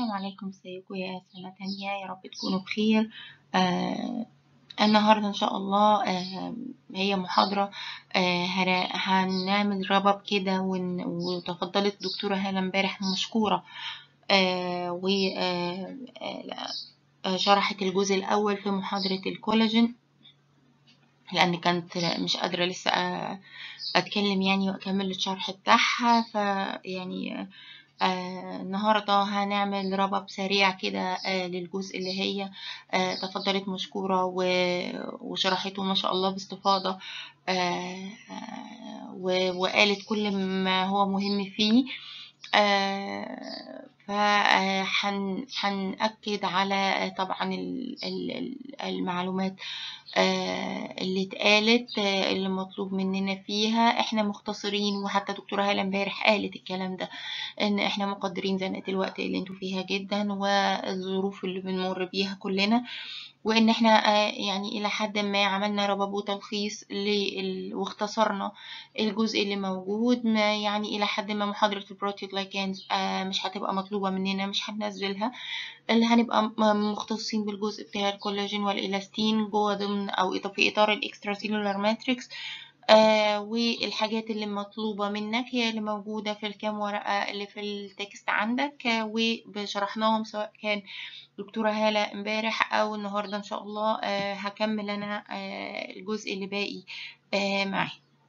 السلام عليكم ازيكم يا سنة تانية يا رب تكونوا بخير آه النهاردة إن شاء الله آه هي محاضرة آه هر- هنعمل ربط كده ون- وتفضلت دكتورة هالة امبارح مشكورة آه و آه آه شرحت الجزء الأول في محاضرة الكولاجين لأن كانت مش قادرة لسه آه، أتكلم يعني وأكمل الشرح بتاعها فيعني آه النهاردة هنعمل ربط سريع كده آه للجزء اللي هي آه تفضلت مشكورة و- وشرحته ما شاء الله باستفاضة آه آه و- وقالت كل ما هو مهم فيه فهنأكد على طبعا ال- ال- ال- المعلومات آه، اللي اتقالت آه، اللي مطلوب مننا فيها احنا مختصرين وحتى دكتورة هالة امبارح قالت الكلام ده ان احنا مقدرين زنقة الوقت اللي انتوا فيها جدا والظروف اللي بنمر بيها كلنا وان احنا آه، يعني الى حد ما عملنا رباب وتلخيص لل... واختصرنا الجزء اللي موجود ما يعني الى حد ما محاضرة البروتيوجلايكانز آه، مش هتبقى مطلوبة مننا مش هننزلها اللي هنبقى م- مختصين بالجزء بتاع الكولاجين والإلاستين جوه ضمن أو إط- في إطار الإكسترا سيلولار ماتريكس آه والحاجات اللي مطلوبة منك هي اللي موجودة في الكام ورقة اللي في التكست عندك آه وشرحناهم سواء كان دكتورة هالة امبارح أو النهاردة إن شاء الله آه هكمل أنا آه الجزء اللي باقي آه معي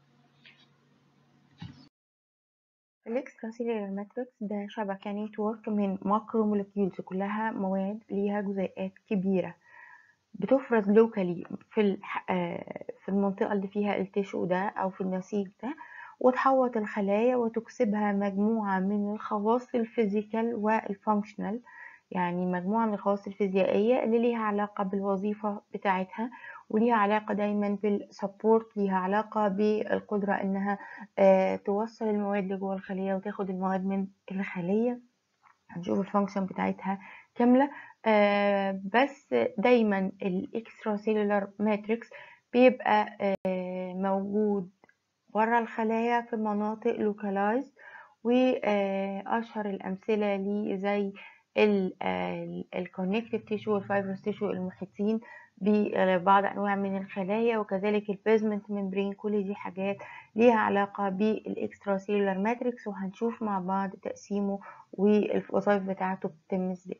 الاكسترا سيلولار ماتريكس ده شبكة نتورك من ماكرو مولكيولز كلها مواد ليها جزيئات كبيرة بتفرز لوكالي في الح- آه، في المنطقة اللي فيها التشو ده أو في النسيج ده وتحوط الخلايا وتكسبها مجموعة من الخواص الفيزيكال والفانكشنال يعني مجموعة من الخواص الفيزيائية اللي ليها علاقة بالوظيفة بتاعتها وليها علاقة دايما بالسبورت ليها علاقة بالقدرة إنها آه، توصل المواد لجوه الخلية وتاخد المواد من الخلية هنشوف الفانكشن بتاعتها كاملة آه، بس دايما الاكسترا سيلولار ماتريكس بيبقى آه، موجود بره الخلايا في مناطق لوكالايز وأشهر الأمثلة ليه زي الكونكتيف تيشو والفايبروس تيشو المحيطين ببعض أنواع من الخلايا وكذلك البيزمنت ممبرين كل دي حاجات ليها علاقة بالإكسترا سيلولار ماتريكس وهنشوف مع بعض تقسيمه والوظائف بتاعته بتتم ازاي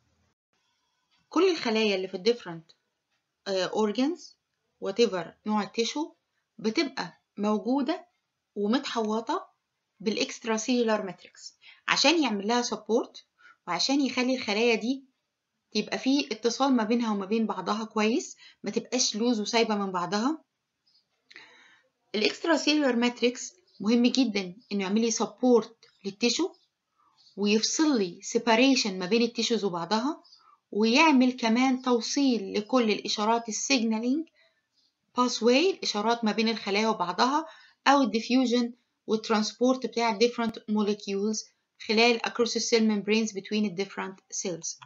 كل الخلايا اللي في الديفرنت اورجانز whatever نوع التيشو بتبقى موجودة ومتحوطة بالاكسترا سيلولار ماتريكس عشان يعمل لها سبورت وعشان يخلي الخلايا دي يبقى في اتصال ما بينها وما بين بعضها كويس ما تبقاش لوز وسايبة من بعضها الاكسترا سيلولار ماتريكس مهم جدا انه يعمل لي سبورت للتيشو ويفصل لي سيباريشن ما بين التيشوز وبعضها ويعمل كمان توصيل لكل الاشارات السيجنالينج باثواي الاشارات ما بين الخلايا وبعضها او الديفيوجن والترانسبورت بتاع ال different molecules خلال across the cell membranes between the different cells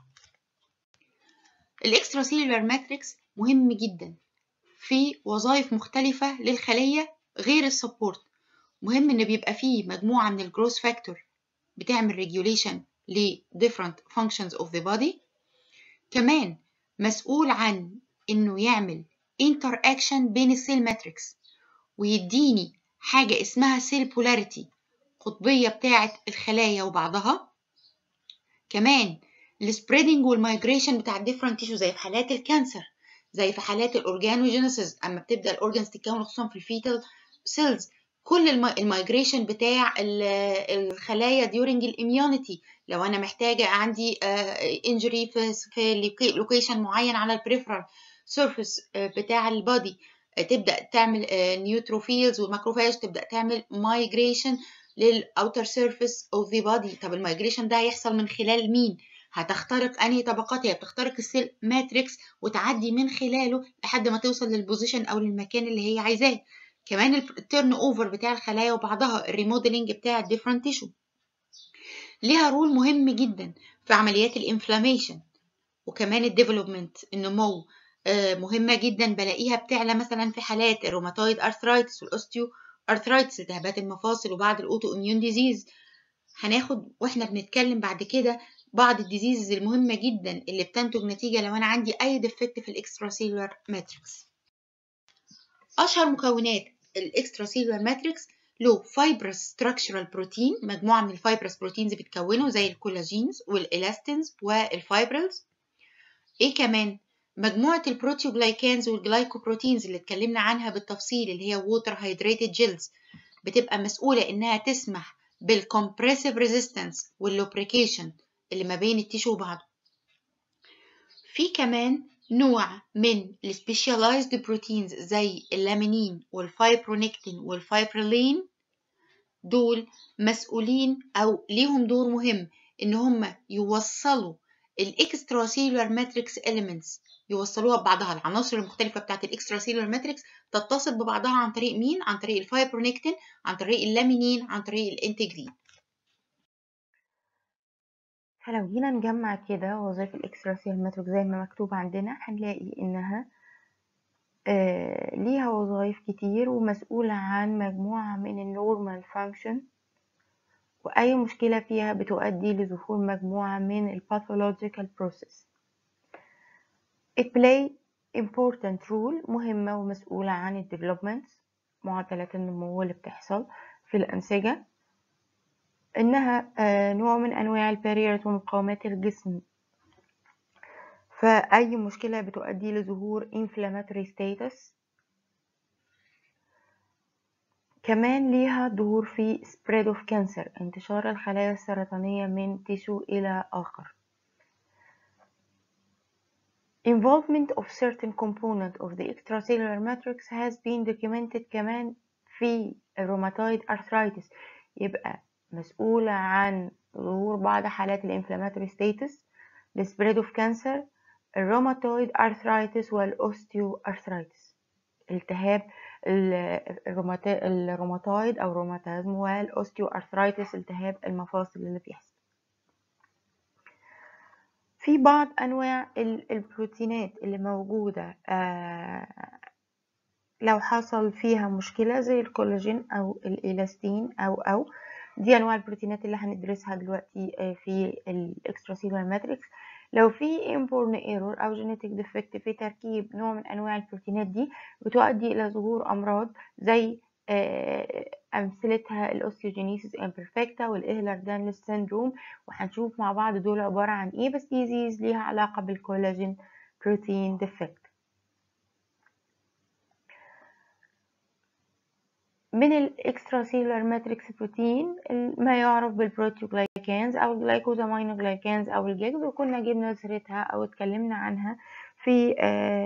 الاكسترا سيلولار ماتريكس مهم جدا في وظائف مختلفة للخلية غير السبورت مهم ان بيبقى فيه مجموعة من الجروس فاكتور بتعمل ريجوليشن ل different functions of the body كمان مسؤول عن انه يعمل interaction بين السيل ماتريكس ويديني حاجة اسمها سيل بولاريتي قطبية بتاعة الخلايا وبعضها كمان السبريدنج والمايجريشن بتاع الديفرنت تيشو زي في حالات الكانسر زي في حالات الاورجانوجينيسيس اما بتبدا الاورجانز تتكون خصوصا في الفيتال سيلز كل المايجريشن بتاع ال- الخلايا during الاميونيتي لو انا محتاجه عندي انجري في في لوكيشن معين على البريفرال سيرفيس بتاع البادي تبدا تعمل نيوتروفيلز والماكروفاج تبدا تعمل مايجريشن للاوتر سيرفيس اوف ذا بادي طب المايجريشن ده هيحصل من خلال مين هتخترق انهي طبقات هي بتخترق السيل ماتريكس وتعدي من خلاله لحد ما توصل للبوزيشن او للمكان اللي هي عايزاه كمان التيرن اوفر بتاع الخلايا وبعضها الريموديلنج بتاع الديفرنت تيشو ليها رول مهم جدا في عمليات الانفلاميشن وكمان الديفلوبمنت النمو آه، مهمة جدا بلاقيها بتعلى مثلا في حالات الروماتويد ارثرايتس والاوستيو ارثرايتس التهابات المفاصل وبعض الاوتو اميون ديزيز هناخد واحنا بنتكلم بعد كده بعض الديزيزز المهمة جدا اللي بتنتج نتيجة لو أنا عندي أي ديفكت في الإكسترا سيلولار ماتريكس أشهر مكونات الإكسترا سيلولار ماتريكس له فايبرس ستراكشرال بروتين مجموعة من الفايبرس بروتينز بتكونه زي الكولاجينز والإلاستينز والفايبرلز إيه كمان مجموعة البروتيوجلايكانز والجلايكوبروتينز اللي اتكلمنا عنها بالتفصيل اللي هي ووتر هيدريتد جيلز بتبقى مسؤولة إنها تسمح بالكمبريسيف ريزيستنس واللوبريكيشن اللي ما بين التيشو وبعضه في كمان نوع من السبيشاليزد بروتينز زي اللامينين والفايبرونكتين والفايبرلين دول مسؤولين او ليهم دور مهم ان هم يوصلوا الاكسترا سيلولار ماتريكس اليمنتس يوصلوها ببعضها العناصر المختلفه بتاعت الاكسترا سيلولار ماتريكس تتصل ببعضها عن طريق مين عن طريق الفايبرونكتين عن طريق اللامينين عن طريق الانتجرين فلو جينا نجمع كده وظائف الاكستراسيال ماتريك زي ما مكتوب عندنا هنلاقي انها آه ليها وظائف كتير ومسؤولة عن مجموعة من النورمال فانكشن وأي مشكلة فيها بتؤدي لظهور مجموعة من الباثولوجيكال بروسيس It play important role مهمة ومسؤولة عن الديفلوبمنت معدلات النمو اللي بتحصل في الأنسجة إنها نوع من أنواع الباريرات ومقاومات الجسم فأي مشكلة بتؤدي لظهور inflammatory status كمان ليها ظهور في spread of cancer انتشار الخلايا السرطانية من تيشو إلى آخر Involvement of certain component of the extracellular matrix has been documented كمان في الروماتويد arthritis يبقى مسؤولة عن ظهور بعض حالات الانفلاماتوري ستيتس السبريد اوف كانسر الروماتويد ارثرايتس والاوستيو ارثرايتس التهاب الروماتويد او روماتيزم والاوستيو ارثرايتس التهاب المفاصل اللي بيحصل في بعض انواع البروتينات اللي موجودة لو حصل فيها مشكلة زي الكولاجين او الالاستين او او دي انواع البروتينات اللي هندرسها دلوقتي في الاكسترا سيلولار ماتريكس لو في امبورن ايرور او جينيتك ديفكت في تركيب نوع من انواع البروتينات دي بتؤدي الى ظهور امراض زي امثلتها الاوستيوجينيسيس امبرفكتا والاهلر دانلس سيندروم وهنشوف مع بعض دول عباره عن ايه بس ديزيز ليها علاقه بالكولاجين بروتين ديفكت من الاكسترا سيلولار ماتريكس بروتين ما يعرف بالبروتيوجلايكانز او الجلايكوزامينوجلايكانز او الجيجز وكنا جبنا سيرتها او اتكلمنا عنها في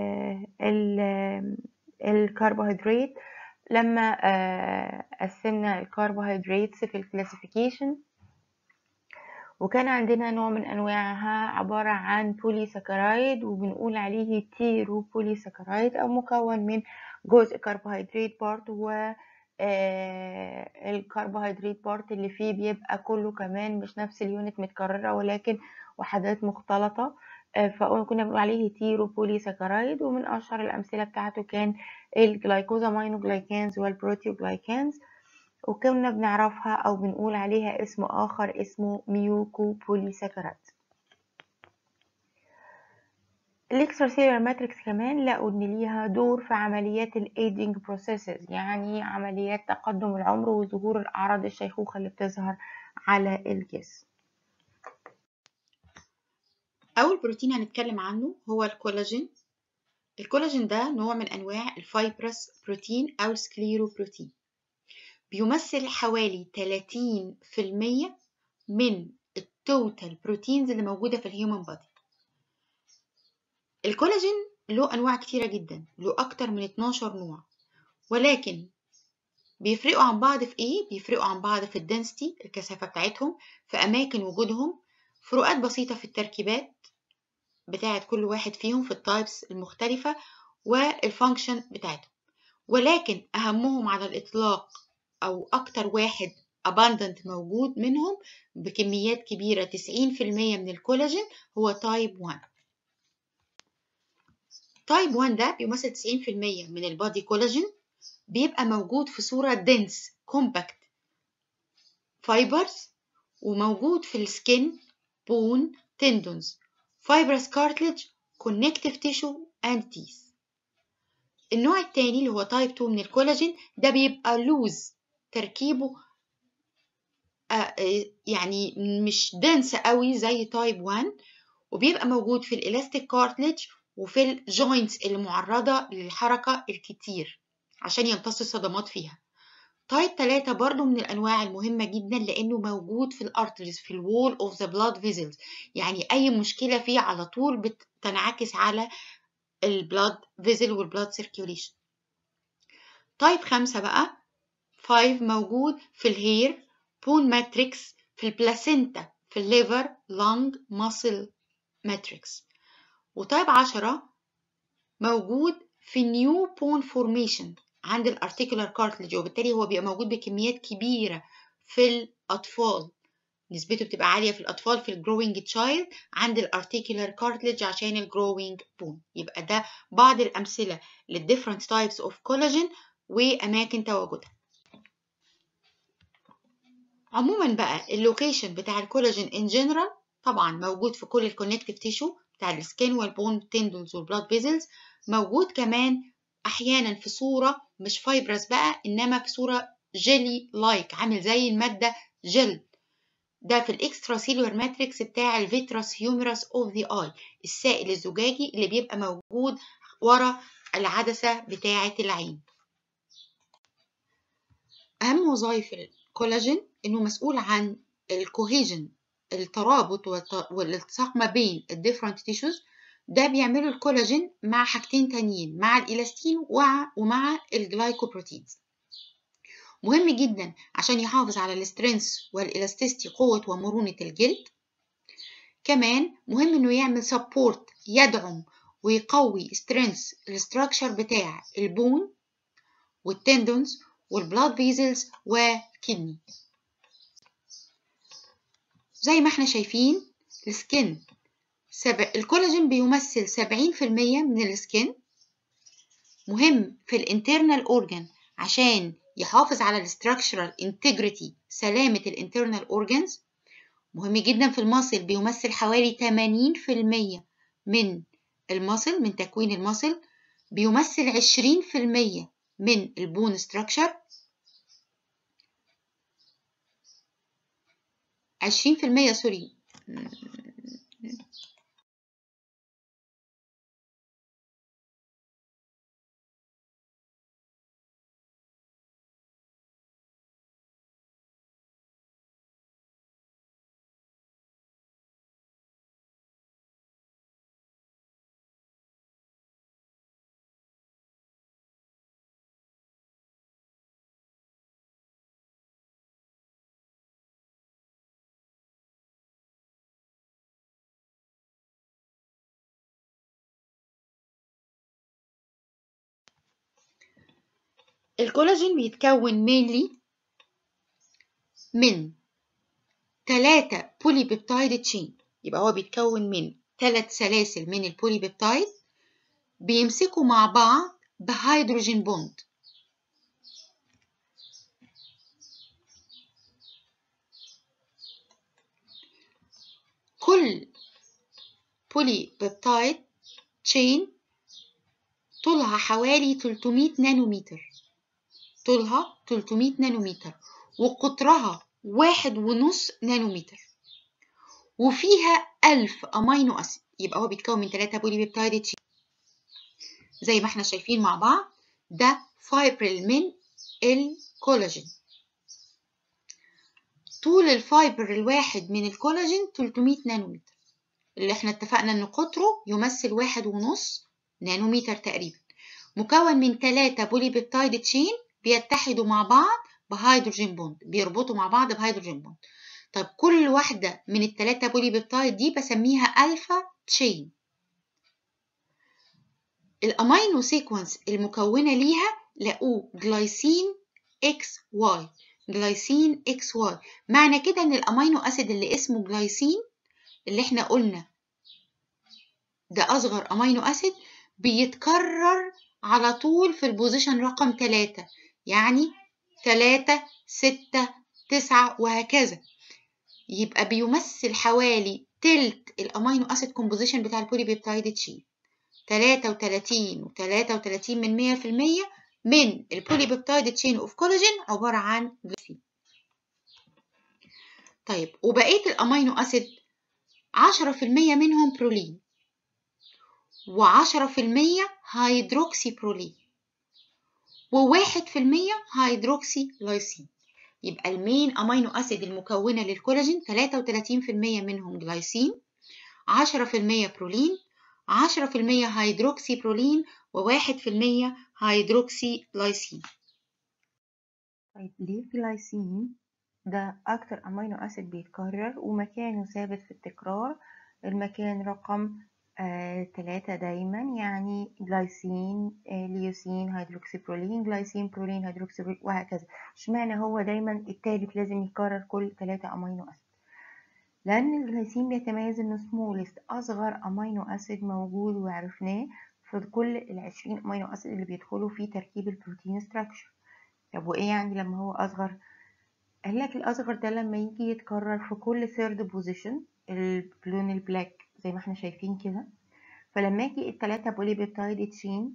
الكربوهيدرات لما قسمنا الكربوهيدراتس في الكلاسيفيكيشن وكان عندنا نوع من انواعها عبارة عن بولي ساكرايد وبنقول عليه تيرو بولي ساكرايد او مكون من جزء كربوهيدرات بارت و آه الكربوهيدرات بارت اللي فيه بيبقى كله كمان مش نفس اليونت متكررة ولكن وحدات مختلطة آه فكنا بنقول عليه تيرو بولي ساكرايد ومن أشهر الأمثلة بتاعته كان الجلايكوزامينوجلايكانز والبروتيوجلايكانز وكنا بنعرفها أو بنقول عليها اسم آخر اسمه ميوكو بولي ساكرايد الاكستراسيلولار ماتريكس كمان لقوا ان ليها دور في عمليات الايدنج بروسيسز يعني عمليات تقدم العمر وظهور الاعراض الشيخوخه اللي بتظهر على الجسم اول بروتين هنتكلم عنه هو الكولاجين الكولاجين ده نوع من انواع الفايبرس بروتين او السكليرو بروتين بيمثل حوالي 30% من التوتال بروتينز اللي موجوده في الهيومن بادي الكولاجين له أنواع كتيرة جدا له أكتر من 12 نوع ولكن بيفرقوا عن بعض في إيه؟ بيفرقوا عن بعض في الدنسيتي الكثافة بتاعتهم في أماكن وجودهم فروقات بسيطة في التركيبات بتاعت كل واحد فيهم في التايبس المختلفة والفانكشن بتاعتهم ولكن أهمهم على الإطلاق أو أكتر واحد abundant موجود منهم بكميات كبيرة 90% من الكولاجين هو تايب 1 تايب 1 ده بيمثل 90% من البادي كولاجين بيبقى موجود في صورة dense compact fibers وموجود في السكين بون تندونز fibrous cartilage connective tissue and teeth النوع التاني اللي هو تايب 2 من الكولاجين ده بيبقى لوز تركيبه آه يعني مش دنس قوي زي تايب 1 وبيبقى موجود في الالاستيك كارتلج وفي الجوينتس اللي معرضة للحركة الكتير عشان يمتص الصدمات فيها تايب 3 برضو من الأنواع المهمة جدا لأنه موجود في الأرتريز في الوول اوف ذا بلاد فيزلز يعني أي مشكلة فيه على طول بتنعكس على البلاد فيزل والبلاد سيركيوليشن تايب 5 بقى 5 موجود في الهير بون ماتريكس في البلاسينتا في الليفر لونج ماسل ماتريكس وتايب 10 موجود في نيو بون فورميشن عند الارتيكولار كارتلج وبالتالي هو بيبقى موجود بكميات كبيرة في الأطفال نسبته بتبقى عالية في الأطفال في الجروينج تشايلد عند الارتيكولار كارتلج عشان الجروينج بون يبقى ده بعض الأمثلة للديفرنت تايبس اوف كولاجين وأماكن تواجدها عموما بقى اللوكيشن بتاع الكولاجين ان جنرال طبعا موجود في كل الكونكتيف تيشو بتاع السكين والبون تندونز والبلاد فيزلز موجود كمان احيانا في صوره مش فايبرس بقى انما في صوره جيلي لايك عامل زي الماده جل ده في الاكسترا سيلولر ماتريكس بتاع الفيتراس هيوميرس اوف ذا اي السائل الزجاجي اللي بيبقى موجود ورا العدسه بتاعه العين اهم وظائف الكولاجين انه مسؤول عن الكوهيجن الترابط والالتصاق ما بين الديفرنت تيشوز ده بيعمله الكولاجين مع حاجتين تانيين مع الإلاستين ومع الجلايكوبروتينز مهم جدا عشان يحافظ على السترينث والإلاستيستي قوة ومرونة الجلد كمان مهم انه يعمل سبورت يدعم ويقوي سترينث الستراكشر بتاع البون والتندونز والبلاد فيزلز وكدني زي ما احنا شايفين السكن سب... الكولاجين بيمثل 70% من السكن مهم في الانترنال اورجان عشان يحافظ على الاستراكشرال انتجريتي سلامة الانترنال اورجانز مهم جدا في المصل بيمثل حوالي 80% من المصل من تكوين المصل بيمثل 20% من البون ستراكشر 20% سوري الكولاجين بيتكون mainly من ثلاثة بولي بيبتايد تشين يبقى هو بيتكون من ثلاث سلاسل من البولي بيبتايد بيمسكوا مع بعض بهيدروجين بوند كل بولي بيبتايد تشين طولها حوالي 300 نانومتر طولها 300 نانومتر وقطرها واحد ونص نانومتر وفيها ألف أمينو أسيد يبقى هو بيتكون من 3 بولي بيبتايد تشين زي ما احنا شايفين مع بعض ده فايبرل من الكولاجين طول الفايبر الواحد من الكولاجين 300 نانومتر اللي احنا اتفقنا ان قطره يمثل واحد ونص نانومتر تقريبا مكون من 3 بولي بيبتايد تشين بيتحدوا مع بعض بهيدروجين بوند بيربطوا مع بعض بهيدروجين بوند طب كل واحدة من التلاتة بولي بيبتايد دي بسميها ألفا تشين الأمينو سيكونس المكونة ليها لقوه جلايسين اكس واي جلايسين اكس واي معنى كده ان الأمينو أسيد اللي اسمه جلايسين اللي احنا قلنا ده أصغر أمينو أسيد بيتكرر على طول في البوزيشن رقم تلاتة يعني تلاتة ستة تسعة وهكذا يبقى بيمثل حوالي تلت الامينو اسيد كومبوزيشن بتاع البولي بيبتايد تشين 33 و 33 من 100% من البولي بيبتايد تشين اوف كولاجين عبارة عن جلوسين طيب وبقية الامينو اسيد 10% منهم برولين و10% هيدروكسي برولين وواحد في المية هيدروكسي لايسين يبقى المين أمينو أسيد المكونة للكولاجين تلاتة وتلاتين في المية منهم جلايسين عشرة في المية برولين عشرة في المية هيدروكسي برولين وواحد في المية هيدروكسي لايسين طيب ليه الجلايسين ده أكتر أمينو أسيد بيتكرر ومكانه ثابت في التكرار المكان رقم آه، تلاتة دايما يعني جلايسين آه، ليوسين هيدروكسيبرولين جلايسين برولين هيدروكسيبرولين وهكذا اشمعنى هو دايما التالت لازم يكرر كل تلاتة أمينو أسيد لأن الجلايسين بيتميز إنه سمولست أصغر أمينو أسيد موجود وعرفناه في كل العشرين أمينو أسيد اللي بيدخلوا في تركيب البروتين ستراكشر طب وإيه يعني لما هو أصغر؟ قال لك الأصغر ده لما يجي يتكرر في كل ثيرد بوزيشن اللون البلاك زي ما احنا شايفين كده فلما يجي التلاتة بولي بيبتايد تشين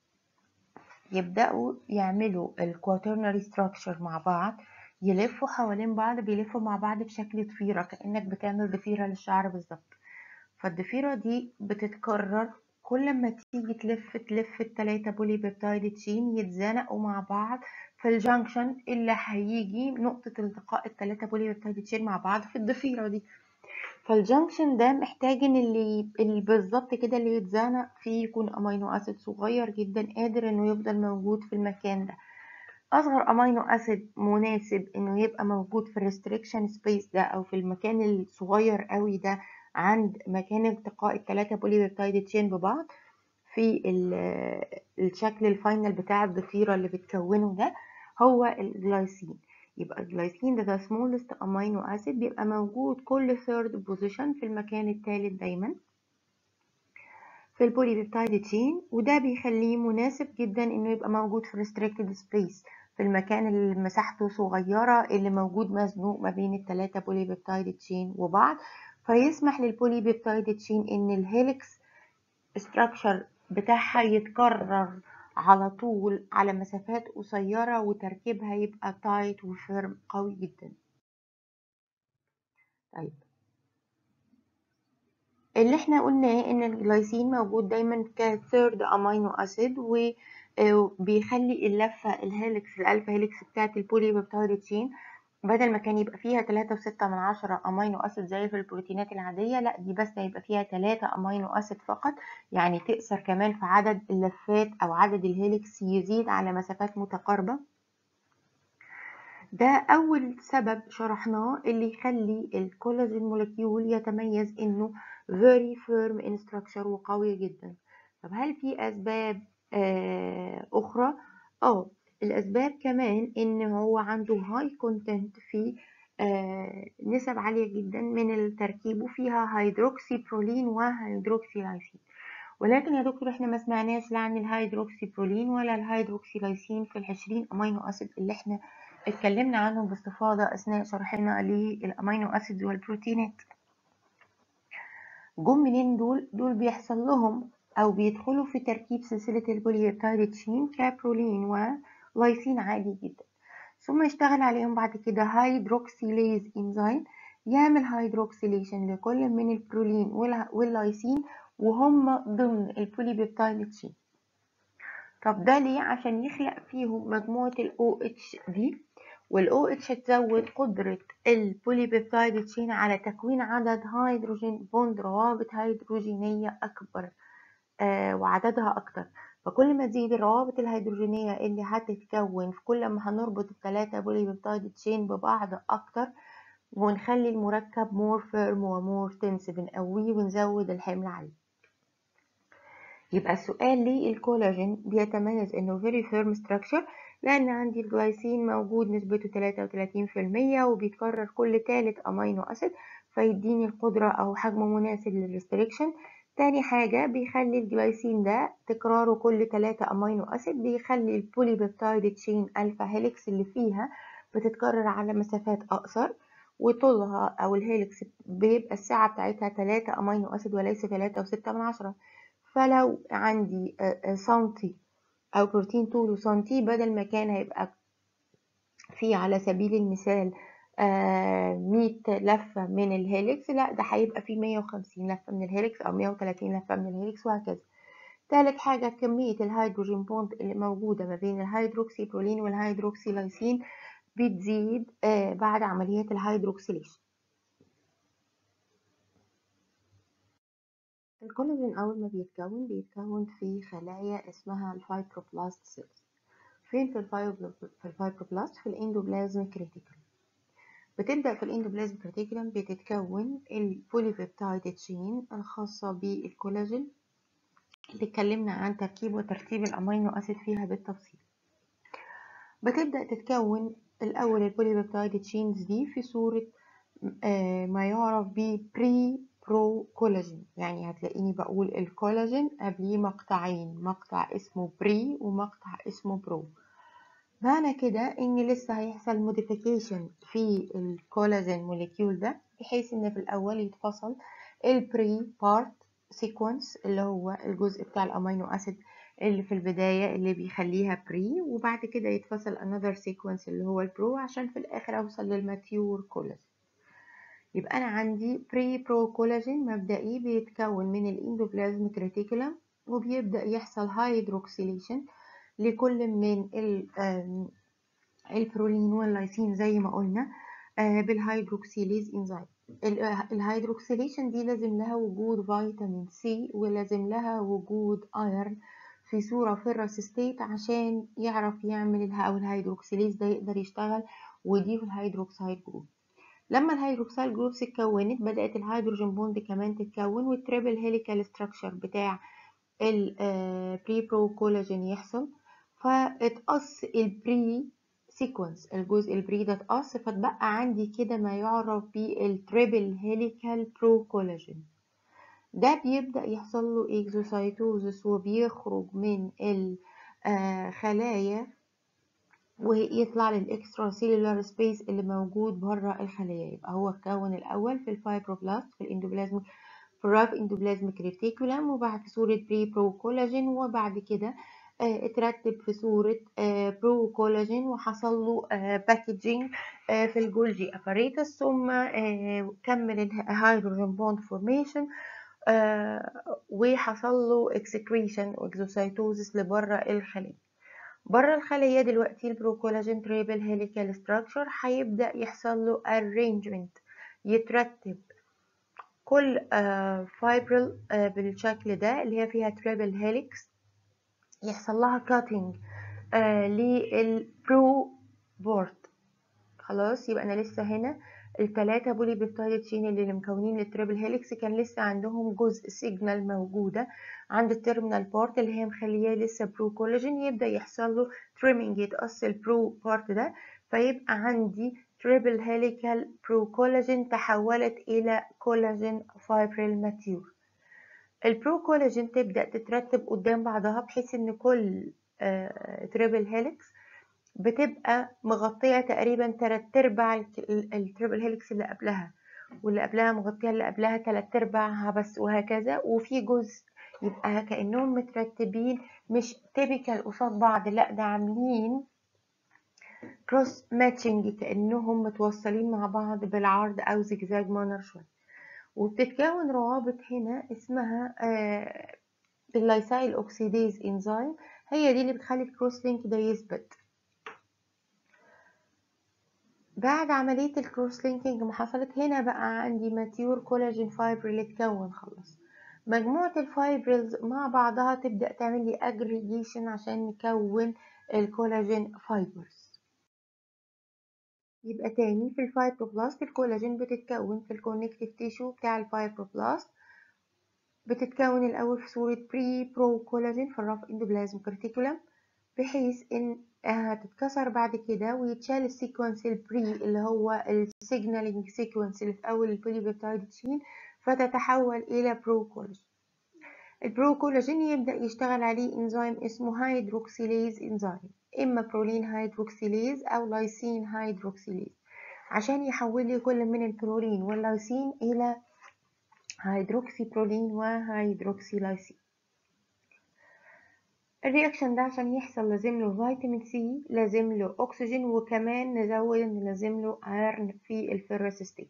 يبدأوا يعملوا الكواترنري ستراكشر مع بعض يلفوا حوالين بعض بيلفوا مع بعض بشكل ضفيرة كأنك بتعمل ضفيرة للشعر بالظبط فالضفيرة دي بتتكرر كل ما تيجي تلف تلف التلاتة بولي بيبتايد تشين يتزنقوا مع بعض في الجانكشن اللي هيجي نقطة التقاء التلاتة بولي بيبتايد تشين مع بعض في الضفيرة دي فالجانكشن ده محتاج ان اللي, اللي بالظبط كده اللي يتزنق فيه يكون امينو اسيد صغير جدا قادر انه يفضل موجود في المكان ده اصغر امينو اسيد مناسب انه يبقى موجود في الريستريكشن سبيس ده او في المكان الصغير قوي ده عند مكان التقاء الثلاثه بولي بيبتايد تشين ببعض في الشكل الفاينل بتاع الضفيره اللي بتكونه ده هو الجلايسين يبقى الجلايسين ده ده smallest amino acid بيبقى موجود كل third position في المكان الثالث دايما في البولي بيبتايد تشين وده بيخليه مناسب جدا انه يبقى موجود في restricted space في المكان اللي مساحته صغيرة اللي موجود مزنوق ما بين الثلاثة بولي بيبتايد تشين وبعض فيسمح للبولي بيبتايد تشين ان الهيلكس structure بتاعها يتكرر على طول على مسافات قصيرة وتركيبها يبقى تايت وفيرم قوي جدا طيب اللي احنا قلناه ان الجلايسين موجود دايما كثيرد امينو اسيد وبيخلي اللفة الهيلكس الالفا هيلكس بتاعت البولي بيبتايد تشين بدل ما كان يبقى فيها تلاتة وستة من عشرة أمينو أسيد زي في البروتينات العادية لا دي بس هيبقى فيها تلاتة أمينو أسيد فقط يعني تقصر كمان في عدد اللفات أو عدد الهيلكس يزيد على مسافات متقاربة ده أول سبب شرحناه اللي يخلي الكولاجين مولكيول يتميز إنه very firm in structure وقوي جدا طب هل في أسباب آه أخرى؟ اه الأسباب كمان إن هو عنده هاي كونتنت في آه نسب عالية جدا من التركيب وفيها هيدروكسي برولين وهيدروكسي لايسين ولكن يا دكتور احنا ما سمعناش لا عن الهيدروكسي برولين ولا الهيدروكسي لايسين في العشرين أمينو أسيد اللي احنا اتكلمنا عنهم باستفاضة أثناء شرحنا للأمينو أسيد والبروتينات جم منين دول؟ دول بيحصل لهم أو بيدخلوا في تركيب سلسلة البوليبتايد تشين كابرولين و لايسين عادي جدا ثم يشتغل عليهم بعد كده هيدروكسيليز انزيم يعمل هيدروكسيليشن لكل من البرولين واللايسين وهم ضمن البوليبيبتايد تشين طب ده ليه عشان يخلق فيهم مجموعة ال OH دي وال OH تزود قدرة البوليبيبتايد تشين على تكوين عدد هيدروجين بوند روابط هيدروجينية أكبر آه وعددها أكتر فكل ما تزيد الروابط الهيدروجينية اللي هتتكون في كل ما هنربط الثلاثة بولي بيبتايد تشين ببعض أكتر ونخلي المركب مور فيرم ومور تنس بنقويه ونزود الحمل عليه يبقى السؤال ليه الكولاجين بيتميز انه very firm structure لان عندي الجلايسين موجود نسبته 33% وبيتكرر كل تالت امينو اسيد فيديني القدرة او حجم مناسب للريستريكشن تاني حاجة بيخلي الجلايسين ده تكراره كل 3 أمينو أسيد بيخلي البولي بيبتايد تشين ألفا هيليكس اللي فيها بتتكرر على مسافات أقصر وطولها أو الهيلكس بيبقى السعة بتاعتها تلاتة أمينو أسيد وليس تلاتة وستة من عشرة فلو عندي سنتي أو بروتين طوله سنتي بدل ما كان هيبقى في على سبيل المثال مية لفة من الهيلكس لا ده هيبقى في مية وخمسين لفة من الهيلكس أو مية وتلاتين لفة من الهيلكس وهكذا تالت حاجة كمية الهيدروجين بوند اللي موجودة ما بين الهيدروكسي برولين والهيدروكسي لايسين بتزيد بعد عمليات الهيدروكسيليشن الكولاجين أول ما بيتكون بيتكون في خلايا اسمها الفايبروبلاست سيلز فين في في الفايبروبلاست في الاندوبلازم كريتيكال بتبدأ في الاندوبلازم كريتيكولم بتتكون البوليبيبتايد تشين الخاصة بالكولاجين اللي اتكلمنا عن تركيب وترتيب الأمينو أسيد فيها بالتفصيل بتبدأ تتكون الأول البوليبيبتايد تشينز دي في صورة ما يعرف ب بري برو كولاجين يعني هتلاقيني بقول الكولاجين قبليه مقطعين مقطع اسمه بري ومقطع اسمه برو معنى كده ان لسه هيحصل موديفيكيشن في الكولاجين موليكيول ده بحيث ان في الاول يتفصل البري بارت سيكونس اللي هو الجزء بتاع الامينو اسيد اللي في البداية اللي بيخليها بري وبعد كده يتفصل another sequence اللي هو البرو عشان في الآخر أوصل للماتيور كولاجين يبقى أنا عندي بري برو كولاجين مبدئي بيتكون من الاندوبلازميك ريتيكولم وبيبدأ يحصل هيدروكسيليشن لكل من البرولين واللايسين زي ما قلنا بالهيدروكسيليز انزيم الهيدروكسيليشن دي لازم لها وجود فيتامين سي ولازم لها وجود ايرن في صورة فيرس ستيت عشان يعرف يعمل أو الهيدروكسيليز ده يقدر يشتغل ويضيف الهيدروكسيد جروب لما الهيدروكسيد جروبس اتكونت بدأت الهيدروجين بوند كمان تتكون والتريبل هيليكال ستراكشر بتاع البري برو كولاجين يحصل فاتقص البري سيكونس الجزء البري ده اتقص فتبقى عندي كده ما يعرف بالتريبل هيليكال برو كولاجين ده بيبدأ يحصل له اكزوسايتوزس وبيخرج من الخلايا ويطلع للاكسترا سيلولار سبيس اللي موجود بره الخلايا يبقى هو اتكون الاول في الفايبروبلاست في الاندوبلازم في الراف اندوبلازميك ريتيكولم وبعد في صورة بري برو كولاجين وبعد كده اترتب في صورة برو كولاجين وحصل له باكجينج في الجولجي اباريتس ثم كمل الهيدروجين بوند فورميشن وحصل له اكسكريشن واكزوسايتوزس لبره الخلية بره الخلية دلوقتي البروكولاجين تريبل هيليكال ستراكشر هيبدأ يحصل له arrangement يترتب كل فايبرل بالشكل ده اللي هي فيها تريبل هيليكس يحصل لها كاتنج للبرو بورد خلاص يبقى انا لسه هنا التلاتة بولي بيبتايد تشين اللي مكونين التريبل هيليكس كان لسه عندهم جزء سيجنال موجودة عند التيرمينال بارت اللي هي مخلياه لسه برو كولاجين يبدأ يحصل له تريمينج يتقص البرو بارت ده فيبقى عندي تريبل هيليكال برو كولاجين تحولت إلى كولاجين فايبريل ماتيور البرو كولاجين تبدأ تترتب قدام بعضها بحيث إن كل تريبل هيليكس بتبقى مغطية تقريبا تلات ارباع التريبل هيليكس اللي قبلها واللي قبلها مغطية اللي قبلها تلات ارباعها بس وهكذا وفي جزء يبقى كأنهم مترتبين مش تيبيكال قصاد بعض لا ده عاملين كروس ماتشنج كأنهم متوصلين مع بعض بالعرض أو زجزاج مانر شوية وبتتكون روابط هنا اسمها اللايسايل اوكسيديز انزيم هي دي اللي بتخلي الكروس لينك ده يثبت بعد عملية الكروس لينكينج ما حصلت هنا بقى عندي ماتيور كولاجين فايبر اللي اتكون خلاص مجموعة الفايبرز مع بعضها تبدأ تعمل لي اجريجيشن عشان نكون الكولاجين فايبرز يبقى تاني في الفايبروبلاست الكولاجين بتتكون في الكونكتيف تيشو بتاع الفايبروبلاست بتتكون الأول في صورة بري برو كولاجين في الرف اندوبلازم كريتيكولم بحيث ان هتتكسر بعد كده ويتشال السيكونس البري اللي هو السيجنالينج سيكونس اللي في اول البوليبيبتايد تشين فتتحول الى برو كولاجين البرو كولاجين يبدا يشتغل عليه انزيم اسمه هيدروكسيليز انزيم اما برولين هيدروكسيليز او لايسين هيدروكسيليز عشان يحول لي كل من البرولين واللايسين إلى هيدروكسي برولين وهيدروكسي لايسين الرياكشن ده عشان يحصل لازم له فيتامين سي لازم له اكسجين وكمان نزود ان لازم له ايرن في الفيرس ستيت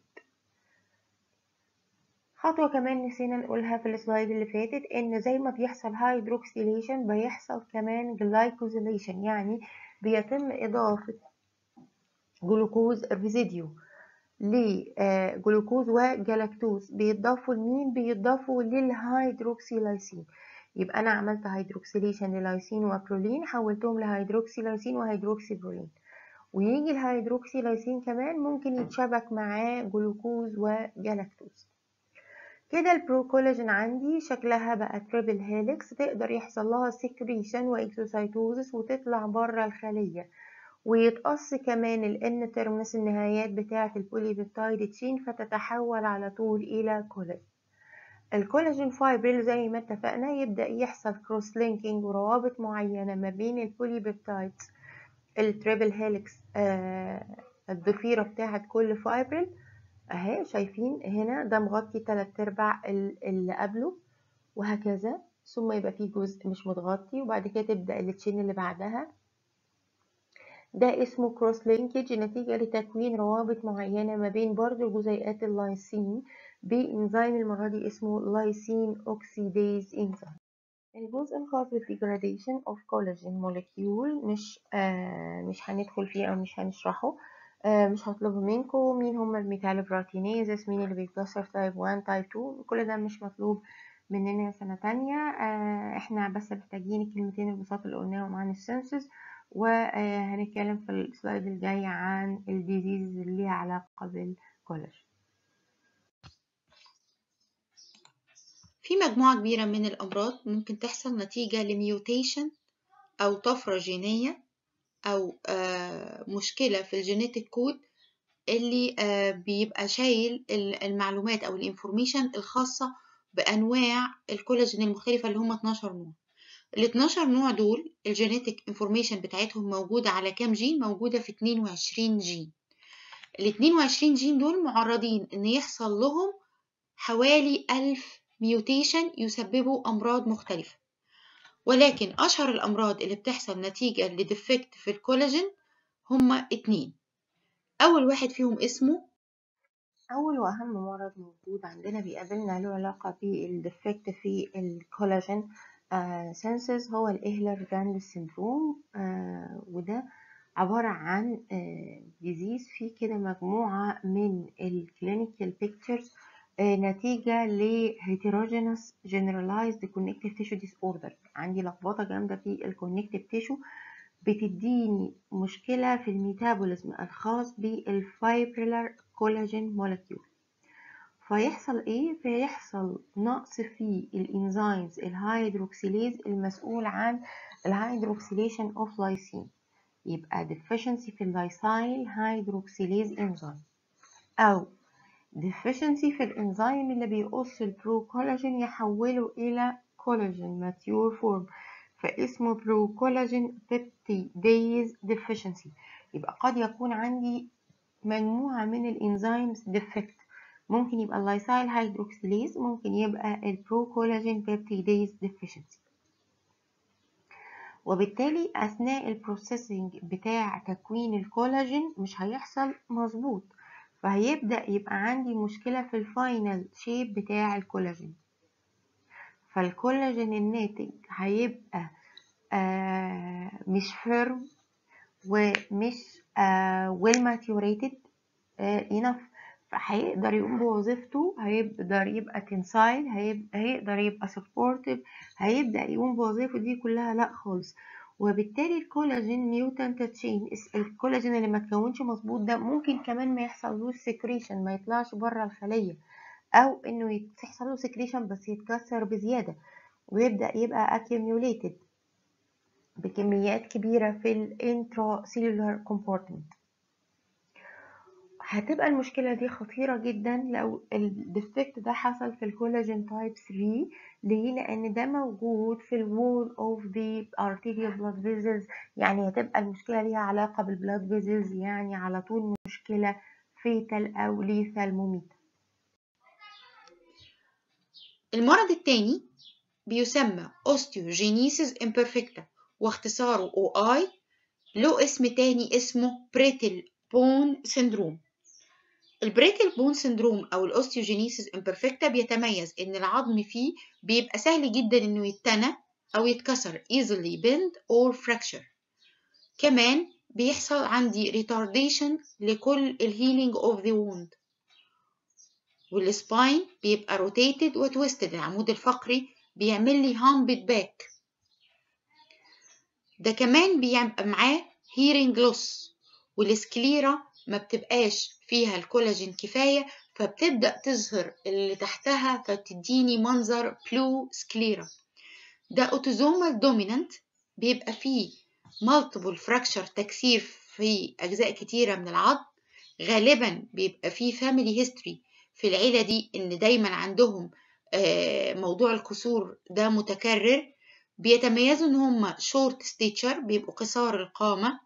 خطوة كمان نسينا نقولها في السلايد اللي فاتت ان زي ما بيحصل هيدروكسيليشن بيحصل كمان جلايكوزيليشن يعني بيتم اضافة جلوكوز ريزيديو لجلوكوز وجلاكتوز بيضافوا لمين بيضافوا للهيدروكسيلايسين يبقى انا عملت هيدروكسيليشن للايسين وبرولين حولتهم لهيدروكسيلايسين وهيدروكسيبرولين ويجي الهيدروكسيلايسين كمان ممكن يتشبك معاه جلوكوز وجلاكتوز كده البروكولاجين عندي شكلها بقى تريبل هيليكس تقدر يحصل لها سكريشن واكسوسايتوزس وتطلع بره الخليه ويتقص كمان الان ترمس النهايات بتاعه البوليبيبتايد تشين فتتحول على طول الى كولاجين الكولاجين فايبريل زي ما اتفقنا يبدأ يحصل كروس لينكينج وروابط معينة ما بين البوليبيبتايدز التريبل هيليكس آه الضفيرة بتاعة كل فايبريل اهي شايفين هنا ده مغطي تلات ارباع اللي قبله وهكذا ثم يبقى فيه جزء مش متغطي وبعد كده تبدأ التشين اللي بعدها ده اسمه كروس لينكج نتيجة لتكوين روابط معينة ما بين برضو جزيئات اللايسين بإنزيم المرة دي اسمه لايسين أوكسيديز إنزيم الجزء الخاص بالديجراديشن اوف كولاجين موليكيول مش آه مش هندخل فيه او مش هنشرحه آه مش هطلبه منكم مين هم الميتالوبروتينيزس مين اللي بيتكسر تايب 1 تايب 2 كل ده مش مطلوب مننا سنة تانية آه احنا بس محتاجين الكلمتين البساط اللي قلناهم عن السنسز وهنتكلم في السلايد الجاي عن الديزيز اللي ليها علاقة بالكولاجين في مجموعة كبيرة من الأمراض ممكن تحصل نتيجة لميوتيشن أو طفرة جينية أو آه مشكلة في الجينيتك كود اللي آه بيبقى شايل المعلومات أو الانفورميشن الخاصة بأنواع الكولاجين المختلفة اللي هم 12 نوع ال 12 نوع دول الجينيتك انفورميشن بتاعتهم موجودة على كام جين؟ موجودة في 22 جين ال 22 جين دول معرضين إن يحصل لهم حوالي 1000 ميوتيشن يسببوا أمراض مختلفة ولكن أشهر الأمراض اللي بتحصل نتيجة لديفكت في الكولاجين هما اتنين أول واحد فيهم اسمه أول وأهم مرض موجود عندنا بيقابلنا له علاقة بالديفكت في الكولاجين سنسز هو الإهلر جاند سيندروم آه وده عبارة عن ديزيز آه فيه كده مجموعة من الكلينيكال بيكتشرز آه نتيجة ل heterogeneous generalized connective tissue disorder عندي لخبطة جامدة في الكونكتيف تيشو بتديني مشكلة في الميتابوليزم الخاص بالفايبريلر كولاجين مولكيول فيحصل ايه فيحصل نقص في الانزيمز الهيدروكسيليز المسؤول عن الهيدروكسيليشن اوف لايسين يبقى deficiency في اللايسايل هيدروكسيليز انزيم او deficiency في الانزيم اللي بيقص البرو كولاجين يحوله الى كولاجين ماتيور فورم فاسمه برو كولاجين بيبتيديز deficiency يبقى قد يكون عندي مجموعة من الانزيمز defect ممكن يبقى اللايسايل هيدروكسيليز ممكن يبقى البرو كولاجين بيبتيديز deficiency وبالتالي أثناء البروسيسنج بتاع تكوين الكولاجين مش هيحصل مظبوط فهيبدأ يبقى عندي مشكلة في الفاينل شيب بتاع الكولاجين فالكولاجين الناتج هيبقى آه مش فيرم ومش آه well maturated آه enough فهيقدر يقوم بوظيفته هيقدر يبقى تنسايل هيقدر يبقى سبورتيف هيبدأ يقوم بوظيفته دي كلها لا خالص وبالتالي الكولاجين ميوتانت تشين الكولاجين اللي ما تكونش مظبوط ده ممكن كمان ما يحصلوش سكريشن ما يطلعش بره الخليه او انه يحصل له سكريشن بس يتكسر بزياده ويبدا يبقى accumulated بكميات كبيره في الانترا سيلولار كومبارتمنت هتبقى المشكلة دي خطيرة جدا لو الديفكت ده حصل في الكولاجين تايب 3 ليه؟ لأن ده موجود في الوول اوف ذا arterial blood vessels يعني هتبقى المشكلة ليها علاقة بالبلاد فيزلز يعني على طول مشكلة fatal أو lethal مميتة المرض التاني بيسمى osteogenesis imperfecta واختصاره OI له اسم تاني اسمه بريتل بون سيندروم البريتل بون سيندروم او الاوستيوجينيسيس امبرفكتا بيتميز ان العظم فيه بيبقى سهل جدا انه يتنى او يتكسر easily bend or fracture كمان بيحصل عندي retardation لكل الهيلينج اوف ذا wound والسباين بيبقى روتيتد وتويستد العمود الفقري بيعمل لي هامبد باك ده كمان بيبقى معاه هيرنج لوس والسكليرا ما بتبقاش فيها الكولاجين كفاية فبتبدأ تظهر اللي تحتها فتديني منظر بلو سكليرا ده اوتوزومال دومينانت بيبقى فيه مالتيبل فراكشر تكسير في أجزاء كتيرة من العظم غالبا بيبقى فيه فاميلي هيستوري في العيلة دي إن دايما عندهم موضوع الكسور ده متكرر بيتميزوا إن هم شورت ستيتشر بيبقوا قصار القامة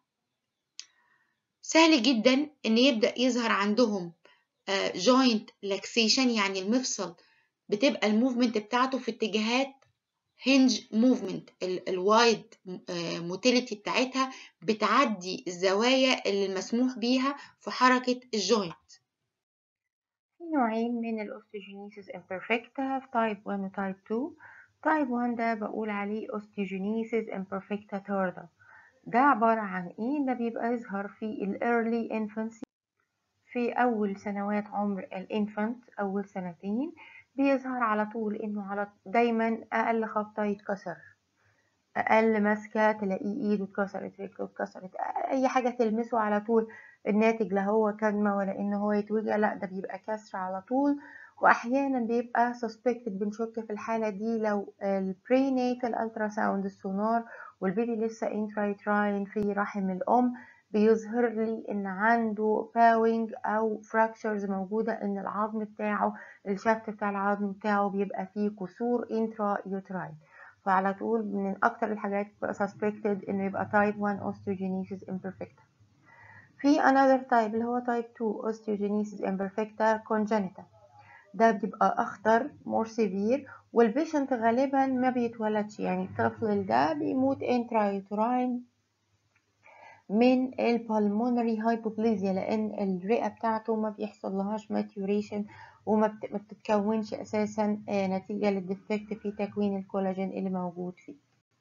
سهل جدا إن يبدأ يظهر عندهم جوينت لاكسيشن يعني المفصل بتبقى الموفمنت بتاعته في اتجاهات هنج موفمنت الوايد موتيليتي بتاعتها بتعدي الزوايا اللي المسموح بيها في حركة الجوينت في نوعين من الاوستيوجينيسيس امبرفكتا في تايب 1 وتايب 2 تايب 1 ده بقول عليه اوستيوجينيسيس امبرفكتا تاردا ده عبارة عن ايه ده بيبقى يظهر في الايرلي infancy في اول سنوات عمر الانفانت اول سنتين بيظهر على طول انه على دايما اقل خبطة يتكسر اقل ماسكة تلاقيه ايده اتكسرت رجله اتكسرت اي حاجة تلمسه على طول الناتج لا هو كدمة ولا ان هو يتوجع لا ده بيبقى كسر على طول واحيانا بيبقى suspected بنشك في الحالة دي لو البريناتال التراساوند السونار والبيبي لسه intrauterine في رحم الام بيظهر لي ان عنده باوينج او فراكشرز موجودة ان العظم بتاعه الشفت بتاع العظم بتاعه بيبقى فيه كسور انترا يوتراين فعلى طول من اكتر الحاجات بتبقى suspected انه يبقى type 1 osteogenesis imperfecta في another type اللي هو type 2 osteogenesis imperfecta congenital ده بيبقى اخطر more severe والبيشنت غالبا ما بيتولدش يعني الطفل ده بيموت intrauterine من البالمونري هايبوبليزيا لان الرئه بتاعته ما بيحصل لهاش ماتيوريشن وما بتتكونش اساسا نتيجه للديفكت في تكوين الكولاجين اللي موجود فيه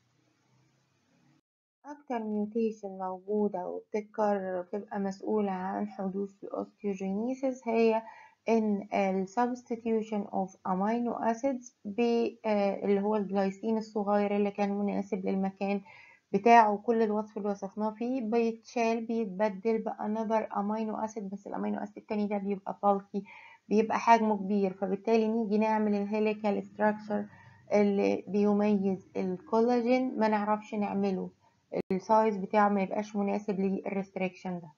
اكتر ميوتيشن موجوده وبتتكرر وبتبقى مسؤوله عن حدوث الاوستيوجينيسيس هي ان ال substitution of amino acids اللي هو الجلايسين الصغير اللي كان مناسب للمكان بتاعه كل الوصف اللي وصفناه فيه بيتشال بيتبدل بانذر امينو اسيد بس الامينو اسيد التاني ده بيبقى بالكي بيبقى حجمه كبير فبالتالي نيجي نعمل الهيليكال ستراكشر اللي بيميز الكولاجين ما نعرفش نعمله السايز بتاعه ما يبقاش مناسب للريستريكشن ده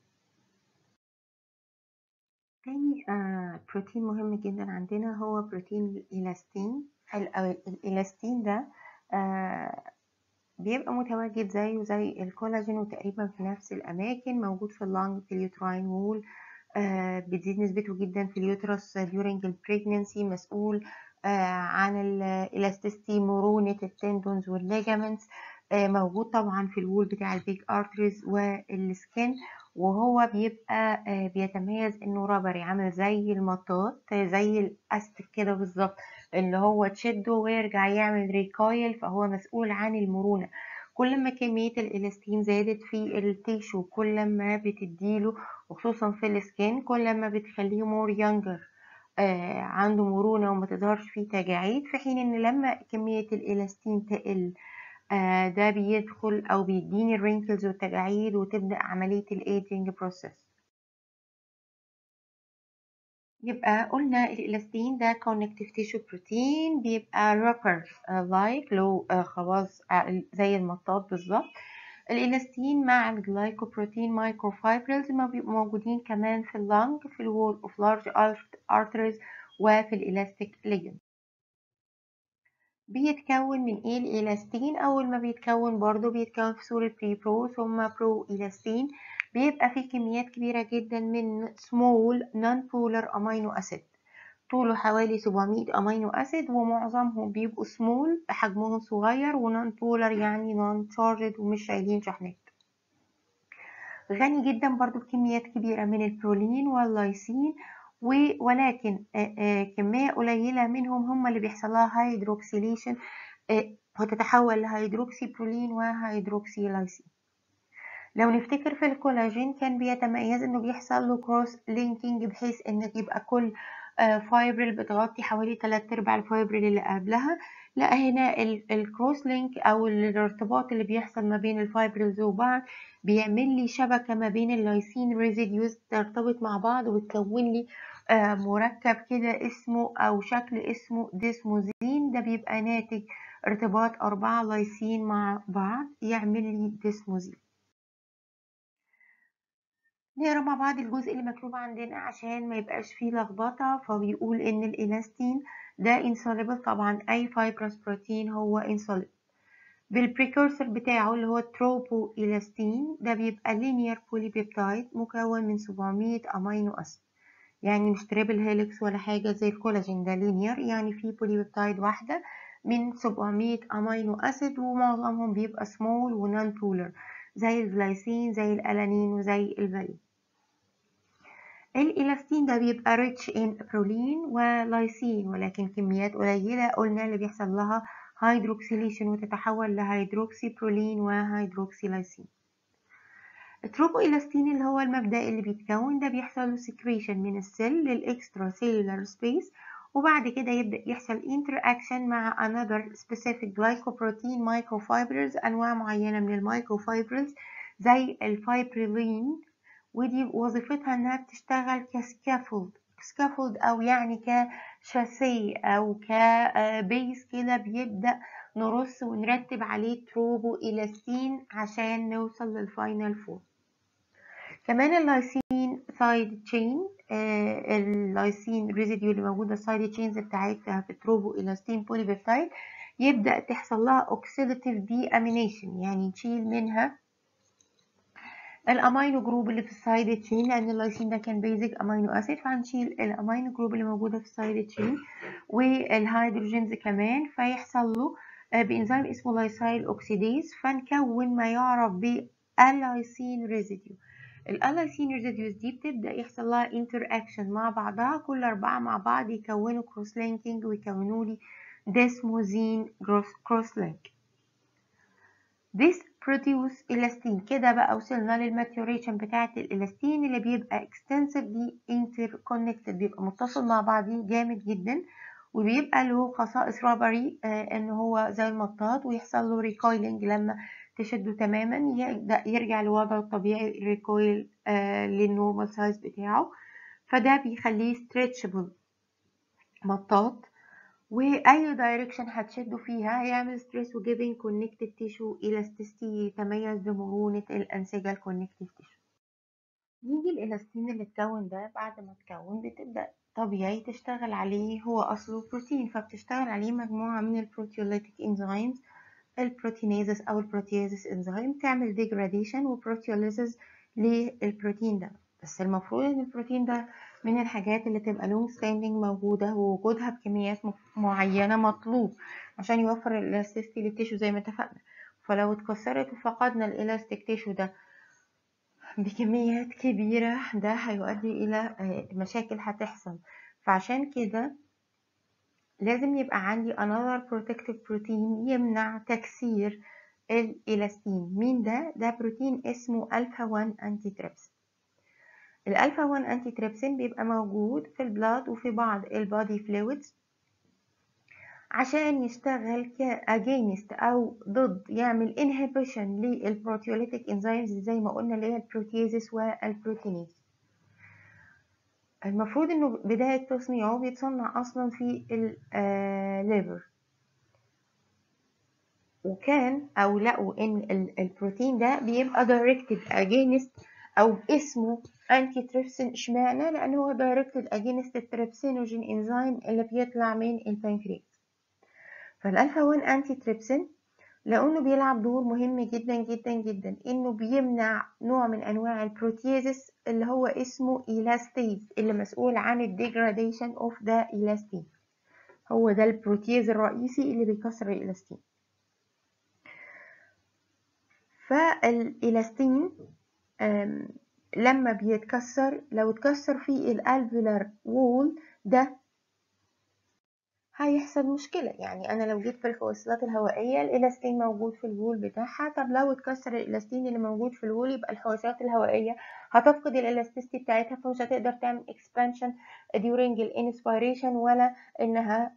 تاني آه بروتين مهم جدا عندنا هو بروتين الالاستين الالاستين ده آه بيبقى متواجد زيه زي الكولاجين وتقريبا في نفس الأماكن موجود في اللانج في اليوتراين وول آه بتزيد نسبته جدا في اليوترس during البريجننسي مسؤول آه عن الالاستيستي مرونة التندونز والليجامنتس آه موجود طبعا في الوول بتاع البيج ارتريز والسكين وهو بيبقى بيتميز انه رابري عامل زي المطاط زي الاستك كده بالظبط اللي هو تشده ويرجع يعمل ريكايل فهو مسؤول عن المرونة كل ما كمية الإلاستين زادت في التيشو كل ما بتديله وخصوصا في السكين كل ما بتخليه مور يونجر آه عنده مرونة وما تظهرش فيه تجاعيد في حين ان لما كمية الإلاستين تقل آه ده بيدخل او بيديني الرينكلز والتجاعيد وتبدأ عملية الايجينج بروسيس يبقى قلنا الإلاستين ده connective tissue protein بيبقى rubber like له خواص زي المطاط بالظبط الإلاستين مع الجلايكوبروتين مايكروفايبرز موجودين كمان في اللنج في الوول of large arteries وفي الإلاستيك ليجن بيتكون من ايه الإلاستين أول ما بيتكون برضو بيتكون في صورة بري برو ثم برو إلاستين بيبقى فيه كميات كبيرة جدا من small non-polar amino acid طوله حوالي 700 امينو اسيد ومعظمهم بيبقوا سمول حجمهم صغير ونون بولر يعني نون تشارجد ومش شايلين شحنات غني جدا برضو بكميات كبيرة من البرولين واللايسين ولكن كمية قليلة منهم هم اللي بيحصل لها هيدروكسيليشن وتتحول لهيدروكسي برولين وهيدروكسي لايسين لو نفتكر في الكولاجين كان بيتميز انه بيحصل له كروس لينكينج بحيث ان يبقى كل فايبرل بتغطي حوالي 3 ارباع الفايبرل اللي قبلها لا هنا الكروس لينك او الارتباط اللي بيحصل ما بين الفايبرلز وبعض بيعمل لي شبكه ما بين اللايسين ريزيديوز ترتبط مع بعض وتكون لي مركب كده اسمه او شكل اسمه ديسموزين ده بيبقى ناتج ارتباط أربعة لايسين مع بعض يعمل لي ديسموزين نقرا مع بعض الجزء اللي مكتوب عندنا عشان ما يبقاش فيه لخبطة فبيقول إن الإلاستين ده insoluble طبعا أي fibrous بروتين هو insoluble بالبريكورسور بتاعه اللي هو التروبو إلاستين ده بيبقى linear polypeptide مكون من 700 أمينو أسيد يعني مش تريبل هيلكس ولا حاجة زي الكولاجين ده linear يعني فيه بوليبيبتايد واحدة من 700 أمينو أسيد ومعظمهم بيبقى small ونون بولر زي الجلايسين زي الألانين وزي الفالين الإلاستين ده بيبقى rich in برولين ولايسين ولكن كميات قليلة قلنا اللي بيحصل لها هيدروكسيليشن وتتحول لهيدروكسي برولين وهيدروكسي لايسين التروبو إلاستين اللي هو المبدأ اللي بيتكون ده بيحصل له سكريشن من السيل للإكسترا سيلولار سبيس وبعد كده يبدأ يحصل interaction مع another specific glycoprotein microfibers أنواع معينة من المايكروفايبرز زي الفايبريلين ودي وظيفتها انها بتشتغل كسكافولد سكافولد او يعني كشاسي او كبيس كده بيبدأ نرص ونرتب عليه تروبو إلاستين عشان نوصل للفاينل فور كمان اللايسين سايد تشين اللايسين ريزيديو اللي موجودة السايد تشينز بتاعتها في التروبو إلاستين بوليبيبتايد يبدأ تحصل لها اوكسيداتيف دي امينيشن يعني نشيل منها الامينو جروب اللي في السايد تشين لان اللايسين ده كان بيزك امينو اسيد فهنشيل الامينو جروب اللي موجوده في السايد تشين والهيدروجينز كمان فيحصل له بانزيم اسمه لايسايل اوكسيديز فنكون ما يعرف باللايسين ريزيديو اللايسين ريزيديوز دي بتبدا يحصل لها انتر اكشن مع بعضها كل اربعه مع بعض يكونوا كروس لينكينج ويكونوا لي ديسموزين كروس لينك This produce elastin كده بقى وصلنا للماتوريشن بتاعة الالاستين اللي بيبقى extensively interconnected بيبقى متصل مع بعضيه جامد جدا وبيبقى له خصائص رابري آه ان هو زي المطاط ويحصل له ريكويلنج لما تشده تماما يبدأ يرجع لوضعه الطبيعي الريكويل آه للنورمال سايز بتاعه فده بيخليه stretchable مطاط واي دايركشن هتشده فيها هيعمل ستريس وجيفنج كونكتيف تيشو الاستيستي يتميز بمرونة الانسجة الكونكتيف تيشو نيجي الالاستين اللي اتكون ده بعد ما اتكون بتبدأ طبيعي تشتغل عليه هو اصله بروتين فبتشتغل عليه مجموعة من البروتيوليتيك انزيمز البروتينيزس او البروتيازس انزيم تعمل ديجراديشن وبروتيوليسيس للبروتين ده بس المفروض ان البروتين ده من الحاجات اللي تبقى لونج ستاندنج موجودة ووجودها بكميات معينة مطلوب عشان يوفر الالاستيستي للتيشو زي ما اتفقنا فلو اتكسرت وفقدنا الالاستيك تيشو ده بكميات كبيرة ده هيؤدي إلى مشاكل هتحصل فعشان كده لازم يبقى عندي another protective protein يمنع تكسير الإلاستين مين ده؟ ده بروتين اسمه ألفا 1 أنتي تريبسين الألفا 1 أنتي تريبسين بيبقى موجود في البلاد وفي بعض البادي فلويدز عشان يشتغل كأجينست أو ضد يعمل انهبيشن للبروتيوليتيك انزيمز زي ما قلنا اللي هي البروتيزس والبروتينيز المفروض انه بداية تصنيعه بيتصنع اصلا في الليفر وكان او لقوا ان البروتين ده بيبقى directed against او اسمه انتي تريبسين اشمعنى لان هو directed against التريبسينوجين انزيم اللي بيطلع من البنكرياس فالالفا 1 انتي تريبسين لأنه بيلعب دور مهم جدا جدا جدا إنه بيمنع نوع من أنواع البروتيزس اللي هو اسمه إيلاستيز اللي مسؤول عن الديجراديشن اوف ذا إيلاستين هو ده البروتيز الرئيسي اللي بيكسر الإيلاستين فالإيلاستين لما بيتكسر لو اتكسر فيه الالفيولار وول ده هيحصل مشكلة يعني أنا لو جيت في الفواصلات الهوائية الإلاستين موجود في الوول بتاعها طب لو اتكسر الإلاستين اللي موجود في الوول يبقى الفواصلات الهوائية هتفقد الإلاستيستي بتاعتها فمش هتقدر تعمل expansion during الانسبيريشن ولا إنها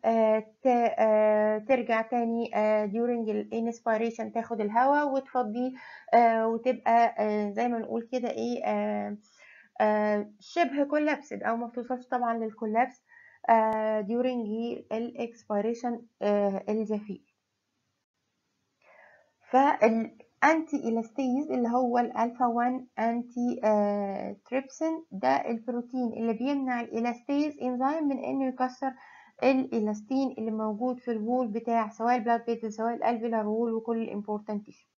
ترجع تاني during الانسبيريشن تاخد الهواء وتفضيه وتبقى زي ما نقول كده إيه شبه كولابسد أو ما بتوصلش طبعا للكولابس Uh, during الاكسبيريشن uh, الزفير فالانتي الاستيز اللي هو الالفا 1 انتي تريبسين ده البروتين اللي بيمنع الالاستيز انزيم من انه يكسر الالاستين اللي موجود في الوول بتاع سواء البلاد فيتل سواء الالفيولار وول وكل الامبورتنت تيشو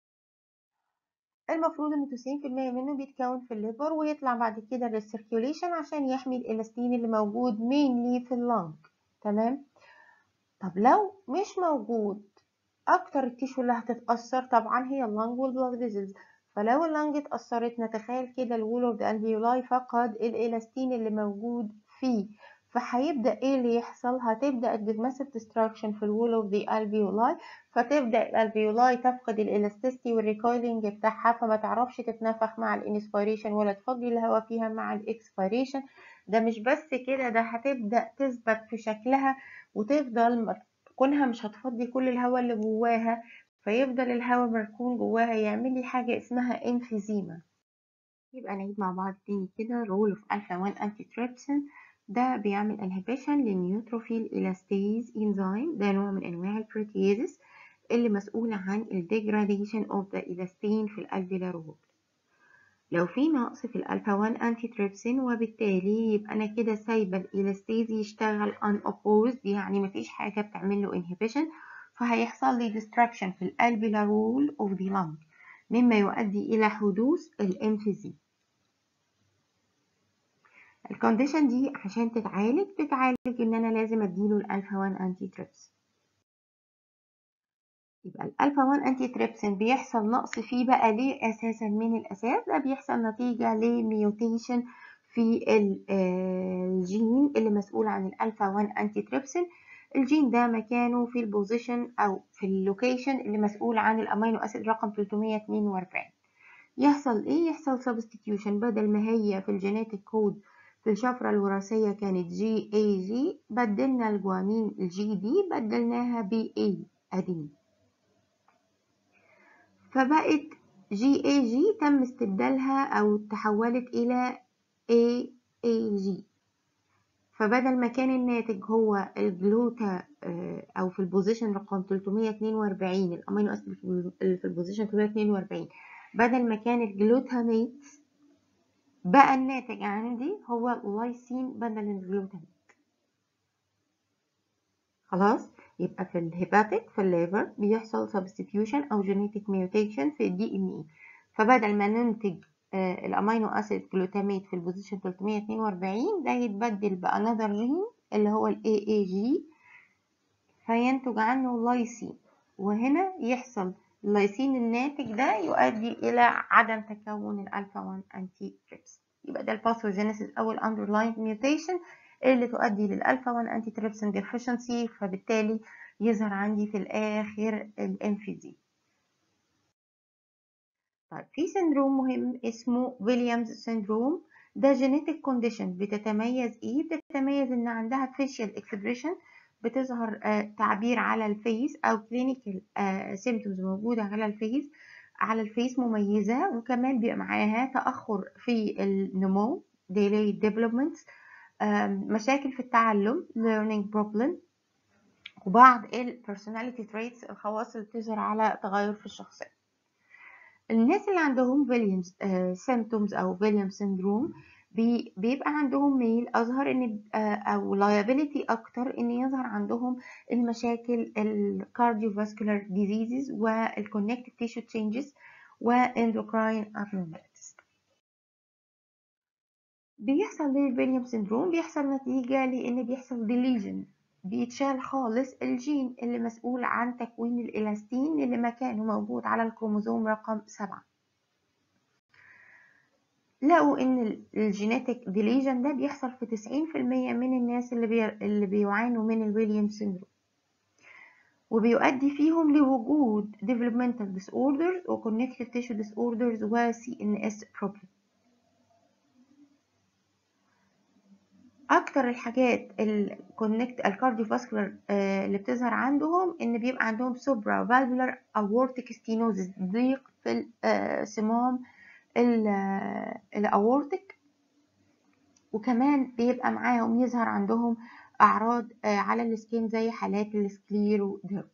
المفروض ان 90% منه بيتكون في الليبر ويطلع بعد كده للسيركيوليشن عشان يحمي الالاستين اللي موجود مينلي في اللنج تمام طب لو مش موجود اكتر التيشو اللي هتتاثر طبعا هي اللنج والبلاد فيزلز فلو اللنج اتاثرت نتخيل كده الوول اوف ذا الفيولاي فقد الالاستين اللي موجود فيه فهيبدا ايه اللي يحصل هتبدا الديسماسيف ديستراكشن في الوول اوف ذا الفيولاي فتبدا الالفيولاي تفقد الالاستيستي والريكويلنج بتاعها فما تعرفش تتنفخ مع الانسبيريشن ولا تفضي الهواء فيها مع الاكسبيريشن ده مش بس كده ده هتبدا تثبت في شكلها وتفضل كونها مش هتفضي كل الهواء اللي جواها فيفضل الهواء مركون جواها يعمل لي حاجه اسمها انفيزيما يبقى نعيد مع بعض تاني كده رول اوف الفا 1 انتي تريبسين ده بيعمل inhibition للنيوتروفيل إلاستيز إنزيم ده نوع من أنواع البروتيزس اللي مسؤول عن ال degradation of the elastin في الالفيولار وول لو في نقص في الألفا 1 أنتي تريبسين وبالتالي يبقى أنا كده سايبة الإلاستيز يشتغل unopposed يعني مفيش حاجة بتعمل له inhibition فهيحصل لي destruction في الالفيولار وول of the lung مما يؤدي إلى حدوث الانفيزيم الكونديشن دي عشان تتعالج تتعالج ان انا لازم اديله الالفا 1 انتي تريبس يبقى الالفا 1 انتي تريبسين بيحصل نقص فيه بقى ليه اساسا من الاساس ده بيحصل نتيجه لميوتيشن في الجين اللي مسؤول عن الالفا 1 انتي تريبسين الجين ده مكانه في البوزيشن او في اللوكيشن اللي مسؤول عن الامينو اسيد رقم 342 يحصل ايه يحصل سبستيتيوشن بدل ما هي في الجينيتك كود في الشفرة الوراثية كانت جي اي جي بدلنا الجوانين الجي دي بدلناها ب اي ادين فبقت جي اي جي تم استبدالها او تحولت الى اي اي جي فبدل ما كان الناتج هو الجلوتا او في البوزيشن رقم 342 الامينو اسيد اللي في البوزيشن 342 بدل ما كان الجلوتاميت بقى الناتج عندي هو اللايسين بدل الجلوتاميت خلاص يبقى في الهيباتيك في الليفر بيحصل سبستيتيوشن او جينيتك ميوتيشن في الدي ان اي فبدل ما ننتج آه الامينو اسيد جلوتاميت في البوزيشن 342 ده يتبدل بانذر جين اللي هو الاي اي جي فينتج عنه لايسين وهنا يحصل اللايسين الناتج ده يؤدي إلى عدم تكون الألفا 1 أنتي تريبس يبقى ده الباثوجينيسيس أو الأندرلاين ميوتيشن اللي تؤدي للألفا 1 أنتي تريبسين ديفيشنسي فبالتالي يظهر عندي في الآخر الانفيزي طيب في سندروم مهم اسمه ويليامز سندروم ده جينيتك كونديشن بتتميز ايه بتتميز ان عندها فيشيال اكسبريشن بتظهر تعبير على الفيس او كلينيكال سيمتومز موجوده على الفيس على الفيس مميزه وكمان بيبقى معاها تاخر في النمو delayed developments مشاكل في التعلم learning problem وبعض ال personality traits الخواص اللي بتظهر على تغير في الشخصيه الناس اللي عندهم فيليامز سيمتومز او فيليام سيندروم بي بيبقى عندهم ميل اظهر ان او liability اكتر ان يظهر عندهم المشاكل الكارديوفاسكولار ديزيزز والكونكتيف تيشو تشينجز واندوكراين abnormalities بيحصل ليه الفيليام سيندروم بيحصل نتيجة لأن بيحصل ديليجن بيتشال خالص الجين اللي مسؤول عن تكوين الإلاستين اللي مكانه موجود على الكروموزوم رقم سبعة لقوا ان الجينيتك ديليجن ده بيحصل في 90% من الناس اللي, بي... اللي بيعانوا من الويليام سيندروم وبيؤدي فيهم لوجود developmental disorders و connective tissue disorders و CNS problem اكتر الحاجات الكونكت الكارديوفاسكولار اللي بتظهر عندهم ان بيبقى عندهم سوبرا فالفولار اورتيك ستينوزس ضيق في الصمام الاورتيك وكمان بيبقى معاهم يظهر عندهم اعراض على السكين زي حالات السكليروديرم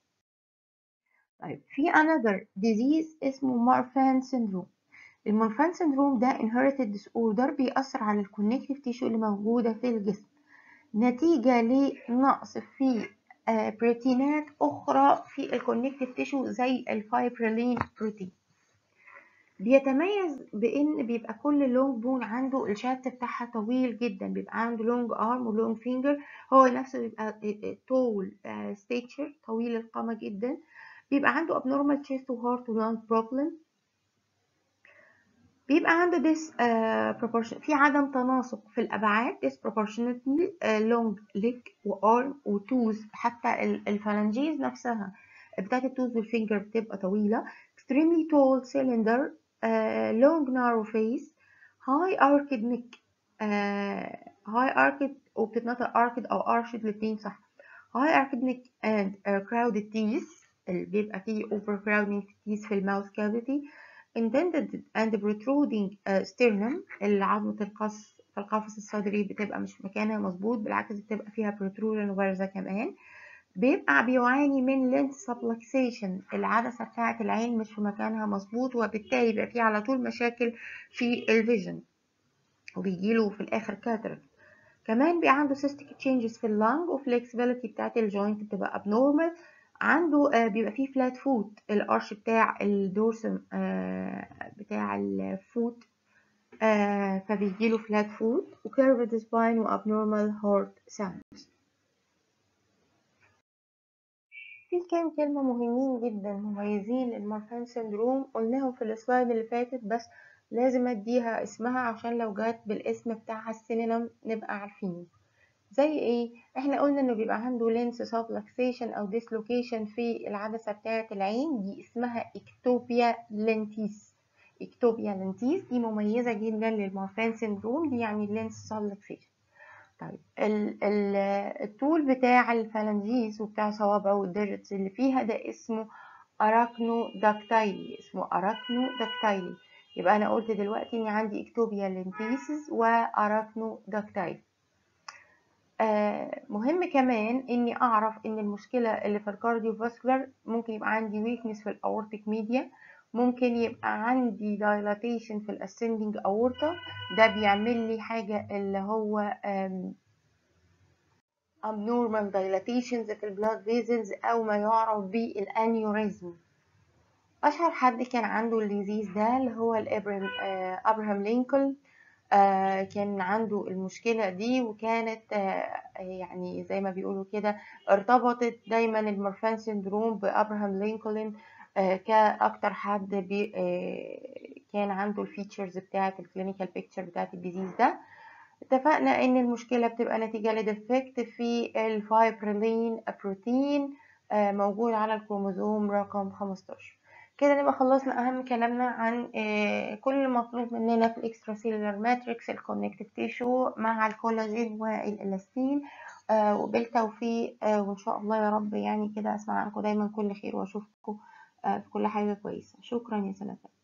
طيب في another disease اسمه مارفان syndrome المورفان سندروم ده inherited disorder بيأثر على الكونكتيف تيشو اللي موجودة في الجسم نتيجة لنقص في بروتينات أخرى في الكونكتيف تيشو زي الفايبريلين بروتين بيتميز بإن بيبقى كل لونج بون عنده الشات بتاعها طويل جدا بيبقى عنده لونج ارم ولونج فينجر هو نفسه بيبقى طول ستيتشر طويل القامة جدا بيبقى عنده abnormal chest وهارت ولونج بروبلم بيبقى عنده this uh, proportion في عدم تناسق في الأبعاد disproportionately uh, long leg وarm وتوز حتى الفالنجيز نفسها بتاعت التوز والفينجر بتبقى طويلة extremely tall cylinder uh, long narrow face high arched neck uh, high arched وبتتنطق arched أو arched الاتنين صح high arched neck and uh, crowded teeth اللي بيبقى فيه overcrowding teeth في الماوث cavity indented and protruding sternum العظمة القص في القفص الصدري بتبقى مش مكانها مظبوط بالعكس بتبقى فيها protrusion وبارزة كمان بيبقى بيعاني من lens subluxation العدسة بتاعة العين مش في مكانها مظبوط وبالتالي بيبقى فيه على طول مشاكل في الفيجن وبيجيله في الآخر كاتراكت كمان بيبقى عنده cystic changes في اللنج وفلكسبيليتي بتاعة الجوينت بتبقى abnormal عنده بيبقى فيه فلات فوت الارش بتاع الدورسم بتاع الفوت فبيجيله فلات فوت وكيرفد سباين وابنورمال هارت ساوندز في كام كلمة مهمين جدا مميزين للمارفان سندروم قلناهم في السلايد اللي فاتت بس لازم اديها اسمها عشان لو جات بالاسم بتاعها السينونيم نبقى عارفينه زي ايه احنا قلنا انه بيبقى عنده لينس سابلكسيشن او ديسلوكيشن في العدسه بتاعه العين دي اسمها اكتوبيا لنتيس اكتوبيا لنتيس دي مميزه جدا للمورفان سيندروم دي يعني لينس سابلكسيشن طيب ال ال الطول بتاع الفالنجيز وبتاع صوابعه والديجيتس اللي فيها ده اسمه اراكنو داكتايلي اسمه اراكنو داكتايلي يبقى انا قلت دلوقتي اني عندي اكتوبيا لنتيسز واراكنو داكتايلي آه مهم كمان اني اعرف ان المشكله اللي في الكارديوفاسكولار ممكن يبقى عندي ويكنس في الاورتيك ميديا ممكن يبقى عندي dilatation في الاسcending aorta ده بيعمل لي حاجه اللي هو abnormal dilatations في البلاد فيزلز او ما يعرف بالانيوريزم اشهر حد كان عنده الليزيز ده اللي هو الابراهام آه ابراهام لينكولن آه كان عنده المشكلة دي وكانت آه يعني زي ما بيقولوا كده ارتبطت دايما المورفان سيندروم بأبراهام لينكولن آه كأكتر حد بي كان عنده الفيتشرز بتاعة الكلينيكال بيكتشر بتاعة الديزيز ده اتفقنا ان المشكلة بتبقى نتيجة لديفكت في الفايبريلين بروتين موجود على الكروموزوم رقم 15 كده نبقى خلصنا اهم كلامنا عن كل مطلوب مننا في الاكسترا سيلولار ماتريكس الكونكتيف تيشو مع الكولاجين والالاستين وبالتوفيق وان شاء الله يا رب يعني كده اسمع عنكم دايما كل خير واشوفكم في كل حاجه كويسه شكرا يا سلام